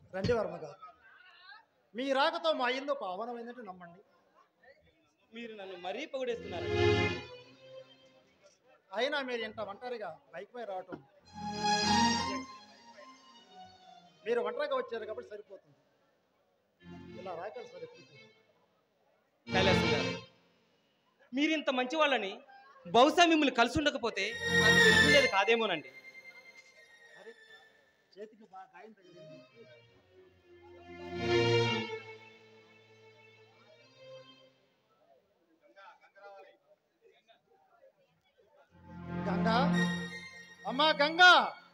రండి వర్మ గారు మీ రాకతో మా ఇల్లు పావనమైనట్టు నమ్మండి మీరు నన్ను మరీ పొగిడేస్తున్నారు అయినా మీరు ఇంత ఒంటరిగా బైక్ పై రావటం మీరు ఒంటరిగా వచ్చారు కాబట్టి సరిపోతుంది ఇలా రాకలు సరిపోతుంది కైలాసం గారు మీరు ఇంత మంచి వాళ్ళని బహుశా మిమ్మల్ని కలిసి ఉండకపోతే నాకు తెలిసిండేది కాదేమోనండి అరే చేతికి బాగా గాయం తగిలింది గంగా అమ్మా గంగా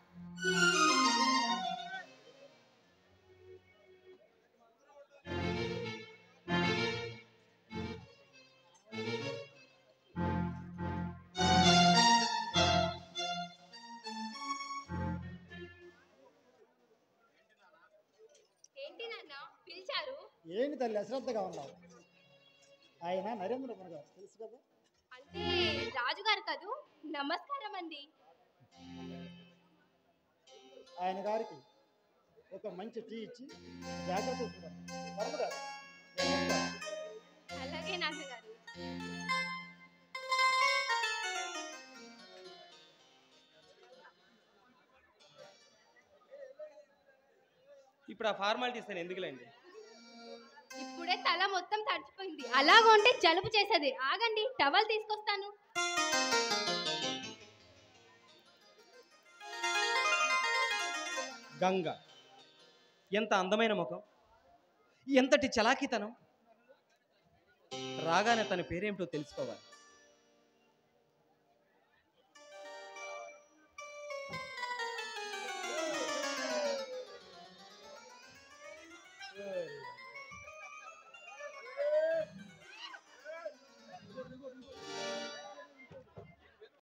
ఏంటి నాన్న పిలిచారు ఏంటి తల్లి అశ్రద్ధగా ఉన్నావు ఆయన నరేంద్ర మోడీ గారు తెలుసు కదా అంటే రాజుగారు కదూ నమస్కారం అండి ఆయన గారికి ఒక మంచి టీ ఇచ్చి జాగ్రత్త చూసుకోండి వర్మ గారు నేను వస్తాను. అలాగే నాన్నగారు ఇప్పుడు ఆ ఫార్మాలిటీస్ నేను ఎందుకులేండి ఇప్పుడే తల మొత్తం తడిచిపోయింది అలాగ ఉంటే జలుబు చేసేది ఆగండి టవల్ తీసుకొస్తాను గంగ ఎంత అందమైన ముఖం ఎంతటి చలాకితనం రాగానే తన పేరేమిటో తెలుసుకోవాలి